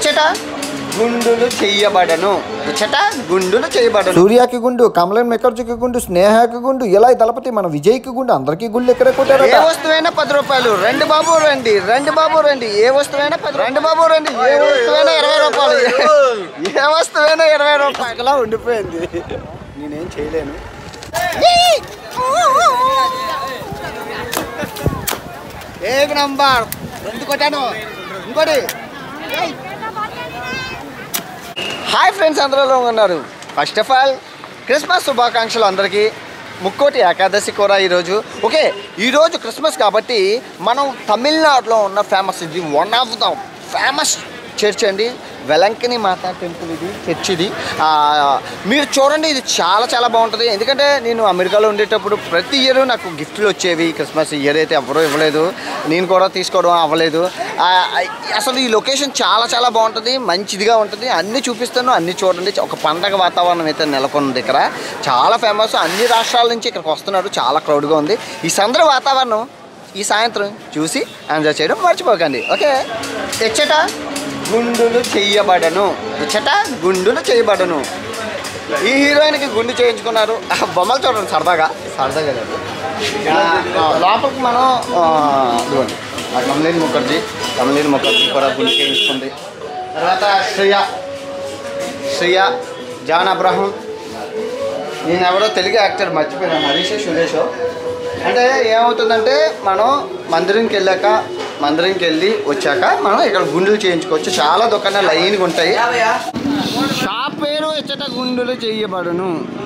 ఇచ్చట గుండులు చెయ్యబడను ఇచ్చట గుండులు చేయబడను సూర్యకి గుండు కమలన్ మెకర్జీకి గుండు స్నేహకి గుండు ఇలా దళపతి మన విజయ్కి గుండు అందరికీ గుళ్ళు ఎక్కడ కొట్టారు ఏ వస్తువైనా పది రూపాయలు రండి బాబు రండి రండి బాబు రండి ఏ వస్తువైనా పది రండి బాబు రండి ఏ వస్తువైనా ఇరవై రూపాయలు ఏ వస్తువైనా ఇరవై రూపాయలు అలా ఉండిపోయింది నేనేం చేయలేను ఏక్ నంబర్ రెండు కొట్టాను ఇంకోటి హాయ్ ఫ్రెండ్స్ అందరూ ఎలా ఉన్నారు ఫస్ట్ ఆఫ్ ఆల్ క్రిస్మస్ శుభాకాంక్షలు అందరికీ ముక్కోటి ఏకాదశి కూడా ఈరోజు ఓకే ఈరోజు క్రిస్మస్ కాబట్టి మనం తమిళనాడులో ఉన్న ఫేమస్ ఇది one of the famous church అండి వెలంకని మాత టెంపుల్ ఇది చర్చ్ ఇది ఆ, మీరు చూడండి ఇది చాలా చాలా బాగుంటుంది ఎందుకంటే నేను అమెరికాలో ఉండేటప్పుడు ప్రతి ఇయర్ నాకు గిఫ్ట్లు వచ్చేవి క్రిస్మస్ ఇయర్ అయితే ఎవరూ ఇవ్వలేదు నేను కూడా తీసుకోవడం అవ్వలేదు ఆ, అసలు ఈ లొకేషన్ చాలా చాలా బాగుంటుంది మంచిదిగా ఉంటుంది అన్నీ చూపిస్తాను అన్నీ చూడండి ఒక పండగ వాతావరణం అయితే నెలకొంది ఇక్కడ చాలా ఫేమస్ అన్ని రాష్ట్రాల నుంచి ఇక్కడికి వస్తున్నారు చాలా క్రౌడ్గా ఉంది ఈ సందర్భ వాతావరణం ఈ సాయంత్రం చూసి ఎంజాయ్ చేయడం మర్చిపోకండి ఓకే తెచ్చట గుండులు చెయ్యబడను ఇచ్చట గుండులు చేయబడను ఈ హీరోయిన్కి గుండు చేయించుకున్నారు ఆ బొమ్మలు చూడండి సరదాగా సరదాగా లేదు ఆ, ఆ, లోపలికి మనం ఆ, ఇదిగోండి ఆ కమలేని ముఖర్జీ కమలేని ముఖర్జీ కూడా గుండు చేయించుకుంది తర్వాత శ్రేయ శ్రేయ జాన్ అబ్రహం నేను ఎవరో తెలుగు యాక్టర్ మర్చిపోయాను హరీష్ సురేష్ అంటే ఏమవుతుందంటే మనం మందిరంకి వెళ్ళాక మందిరంకి వెళ్ళి వచ్చాక మనం ఇక్కడ గుండులు చేయించుకోవచ్చు చాలా దుకాణాలు లైన్గా ఉంటాయి షాప్ పేరు ఇచ్చట గుండులు చేయబడును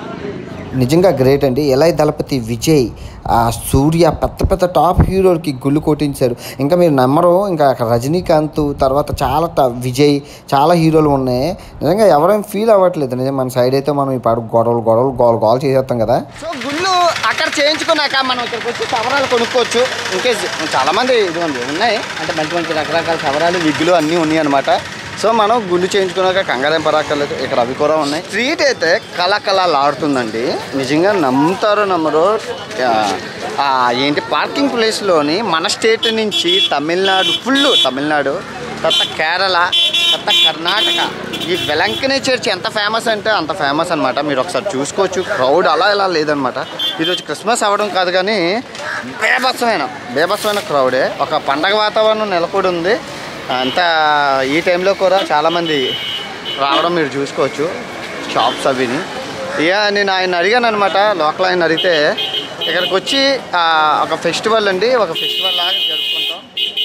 నిజంగా గ్రేట్ అండి ఎలై దళపతి విజయ్ ఆ సూర్య పెద్ద పెద్ద టాప్ హీరోలకి గుళ్ళు కొట్టించారు ఇంకా మీరు నమ్మరు ఇంకా అక్కడ రజనీకాంత్ తర్వాత చాలా ట- విజయ్ చాలా హీరోలు ఉన్నాయి నిజంగా ఎవరేం ఫీల్ అవ్వట్లేదు నిజంగా మన సైడ్ అయితే మనం ఇప్పుడు గొడవలు గొడవలు గోల్ గోల్ చేసేస్తాం కదా సో గుళ్ళు అక్కడ చేయించుకున్నాక మనం ఇక్కడికి వచ్చి సవరాలు కొనుక్కోవచ్చు ఇంకేస్ చాలామంది ఇదిగోండి ఉన్నాయి అంటే మంచి మంచి రకరకాల సవరాలు విగ్గులు అన్నీ ఉన్నాయి అనమాట సో మనం గుండు చేయించుకున్నాక కంగారేం పరాకలేదు ఇక్కడ అవి కూడా ఉన్నాయి స్ట్రీట్ అయితే కళకళలాడుతుందండి నిజంగా నమ్ముతారో నమ్మరో ఆ, ఆ, ఏంటి పార్కింగ్ ప్లేస్లోని మన స్టేట్ నుంచి తమిళనాడు ఫుల్ తమిళనాడు తర్వాత కేరళ తర్వాత కర్ణాటక ఈ వెలంకనే చర్చ్ ఎంత ఫేమస్ అంటే అంత ఫేమస్ అనమాట మీరు ఒకసారి చూసుకోవచ్చు క్రౌడ్ అలా ఇలా లేదనమాట ఈరోజు క్రిస్మస్ అవ్వడం కాదు కానీ బేభత్సమైన బేభత్సమైన క్రౌడే ఒక పండగ వాతావరణం నెలకొడి ఉంది అంతా ఈ టైంలో కూడా చాలామంది రావడం మీరు చూసుకోవచ్చు షాప్స్ అవిని ఇక నేను ఆయన అడిగాను అనమాట లోకల్ ఆయన అడిగితే ఇక్కడికి వచ్చి ఆ, ఒక ఫెస్టివల్ అండి ఒక ఫెస్టివల్ లాగా జరుపుకుంటాం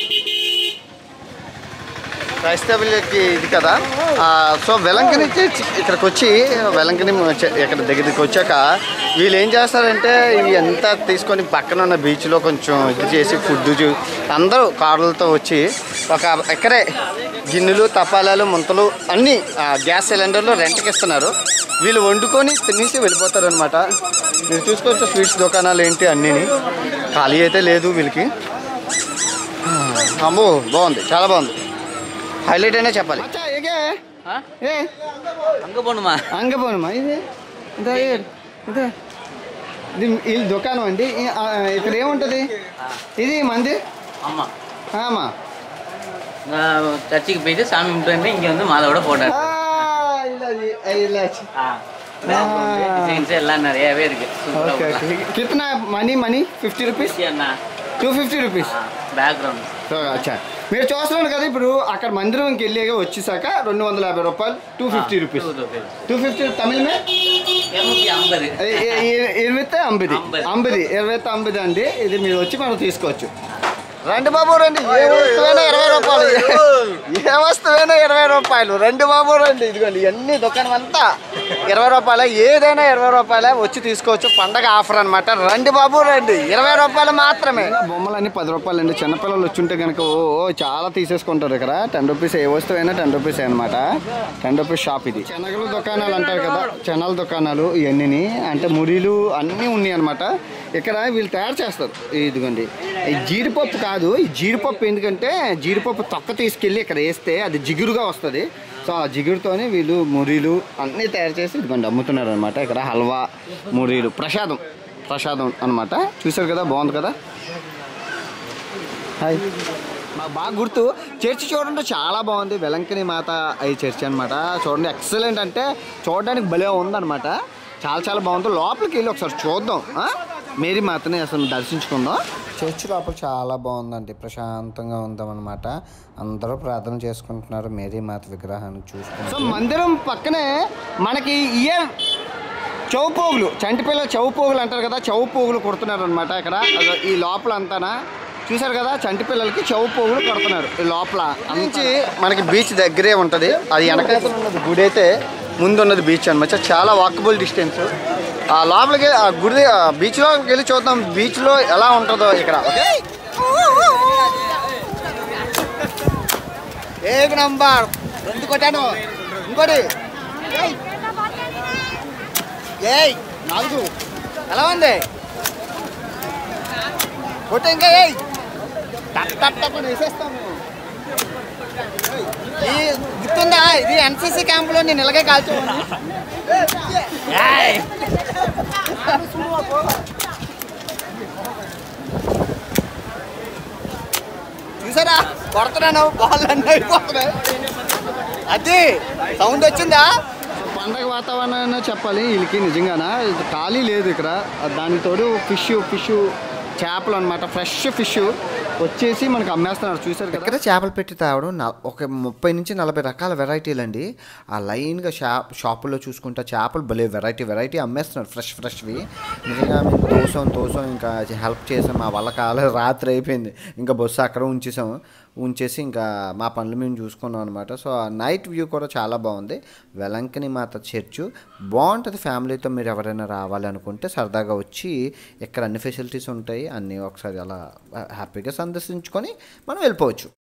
క్రైస్తవులకి ఇది కదా ఆ, సో వెలంకని చర్చ్ ఇక్కడికి వచ్చి వెలంకని చ- ఇక్కడ దగ్గరికి వచ్చాక వీళ్ళు ఏం చేస్తారంటే ఇవి అంతా తీసుకొని పక్కన ఉన్న బీచ్లో కొంచెం ఇది చేసి ఫుడ్ చూ- అందరూ కార్లతో వచ్చి ఒక ఎక్కడే గిన్నెలు తపాలాలు ముంతలు అన్నీ ఆ, గ్యాస్ సిలిండర్లు రెంట్కి ఇస్తున్నారు వీళ్ళు వండుకొని తినేసి వెళ్ళిపోతారు అనమాట మీరు చూసుకోవచ్చు స్వీట్స్ దుకాణాలు ఏంటి అన్నీని ఖాళీ అయితే లేదు వీళ్ళకి అమ్మో బాగుంది చాలా బాగుంది హైలైట్ అయినా చెప్పాలి ఏ அங்க போகணுமா అంగ పోనమ్మా ఇది ఇదా ఏ- ఇదా ఇది ఈ దుకాణం అండి ఈ- ఆ, ఇక్కడ ఏముంటుంది ఇది మంది ஆமா ఆమా நான் சர்ச்சுக்கு போயிட்டு சாமி கும்பிட்டு வந்து இங்க வந்து மாதவோட போட்டாரு டிசைன்ஸ் எல்லாம் நிறையவே இருக்கு சூப்பரா ఓకే ఓకే కిतना మనీ మనీ ఫిఫ్టీ రూపీస్ அண்ணா two fifty rupees background so అచ్చా మీరు చూస్తున్నారు కదా ఇప్పుడు అక్కడ మందిరంకి వెళ్ళాక వచ్చేసాక రెండు వందల యాభై రూపాయలు two fifty rupees two fifty Tamil మే இரநூத்தி ஐம்பது ఇరవై అంబది అంబది. అంబది ఇరవై అంబది అండి ఇది మీరు వచ్చి మనం తీసుకోవచ్చు రండి బాబు రండి ఏ వస్తువైనా ఇరవై రూపాయలు ఏ వస్తువైనా ఇరవై రూపాయలు రండి బాబు రండి ఇదిగోండి ఇవన్నీ దుకాణం అంతా ఇరవై రూపాయలే ఏదైనా ఇరవై రూపాయలే వచ్చి తీసుకోవచ్చు పండగ ఆఫర్ అనమాట రండి బాబు రండి ఇరవై రూపాయలు మాత్రమే బొమ్మలన్నీ పది రూపాయలు అండి చిన్నపిల్లలు వచ్చుంటే కనుక ఓ ఓ, చాలా తీసేసుకుంటారు ఇక్కడ టెన్ రూపీస్ ఏ వస్తువైనా టెన్ రూపీస్ అనమాట టెన్ రూపీస్ షాప్ ఇది శనగలు దుకాణాలు అంటారు కదా చెనల దుకాణాలు ఇవన్నీ అంటే మురీలు అన్నీ ఉన్నాయి అనమాట ఇక్కడ వీళ్ళు తయారు చేస్తారు ఇదిగోండి ఈ జీడిపప్పు కాదు ఈ జీడిపప్పు ఎందుకంటే జీడిపప్పు తొక్క తీసుకెళ్ళి ఇక్కడ వేస్తే అది జిగురుగా వస్తుంది సో ఆ జిగురుతోనే వీళ్ళు మురీలు అన్నీ తయారు చేసి ఇదిగోండి అమ్ముతున్నారు అనమాట ఇక్కడ హల్వా మురీలు ప్రసాదం ప్రసాదం అనమాట చూసారు కదా బాగుంది కదా హాయ్ మాకు బాగా గుర్తు చర్చి చూడండి చాలా బాగుంది వెలంకని మాత ఈ చర్చి అనమాట చూడండి ఎక్సలెంట్ అంటే చూడడానికి భలే ఉందన్నమాట చాలా చాలా బాగుంది లోపలికి వెళ్ళి ఒకసారి చూద్దాం ఆ? మేరీ మాతని అసలు దర్శించుకుందాం చర్చి లోపల చాలా బాగుందండి ప్రశాంతంగా ఉందామన్నమాట అందరూ ప్రార్థన చేసుకుంటున్నారు మేరీ మాత విగ్రహాన్ని సో చూసుకుంటూ మందిరం పక్కనే మనకి ఇయర్ చౌపోగులు చంటి పిల్లల చౌపోగులు అంటారు కదా చౌపోగులు కొడుతున్నారు అనమాట ఇక్కడ అదో ఈ లోపల అంతానా చూసారు కదా చంటి పిల్లలకి చౌపోగులు కొడుతున్నారు ఈ లోపల నుంచి మనకి బీచ్ దగ్గరే ఉంటుంది అది వెనక ఉన్నది గుడి అయితే ముందు ఉన్నది బీచ్ అనమాట చాలా వాకబుల్ డిస్టెన్స్ ఆ లోపలికి ఆ గుడి ఆ బీచ్లోకి వెళ్ళి చూద్దాం బీచ్లో ఎలా ఉంటుందో ఇక్కడ ఓకే ఏక్ నంబర్ రెండు కొట్టాను ఇంకోటి ఏయ్. ఏయ్ నాలుగు ఎలా ఉంది కొట్ట ఇంకా ఏయ్ టప్ టప్ టప్ అని వేసేస్తాం మేము ఏయ్, ఈ గుర్తుందా ఇది ఎన్సీసీ క్యాంపులో నేను ఇలాగే కాల్చేవాడిని ఏయ్. చూసారా కొడుతున్నాను బాల్ అన్నీ అయిపోతున్నాయి అది సౌండ్ వచ్చిందా పండగ వాతావరణం చెప్పాలి వీళ్ళకి నిజంగానా ఇది ఖాళీ లేదు ఇక్కడ దానికి తోడు ఫిష్ ఫిష్ చేపలు అనమాట ఫ్రెష్ ఫిష్ వచ్చేసి మనకు అమ్మేస్తున్నారు చూసారు కదా ఇక్కడ చేపలు పెట్టి తేవడం న- ఒక ముప్పై నుంచి నలభై రకాల వెరైటీలు అండి ఆ లైన్గా షాప్ షాపుల్లో చూసుకుంటే చేపలు భలే వెరైటీ వెరైటీ అమ్మేస్తున్నారు ఫ్రెష్ ఫ్రెష్వి నిజంగా మేము తోసాం తోసాం ఇంకా హెల్ప్ చేసాం మా వల్ల కాలే రాత్రి అయిపోయింది ఇంకా బస్సు అక్కడ ఉంచేసాం ఉంచేసి ఇంకా మా పనులు మేము చూసుకున్నాం అనమాట సో ఆ నైట్ వ్యూ కూడా చాలా బాగుంది వెలంకని మాత చర్చ్ బాగుంటుంది ఫ్యామిలీతో మీరు ఎవరైనా రావాలి అనుకుంటే సరదాగా వచ్చి ఇక్కడ అన్ని ఫెసిలిటీస్ ఉంటాయి అన్నీ ఒకసారి అలా హ్యాపీగా సందర్శించుకొని మనం వెళ్ళిపోవచ్చు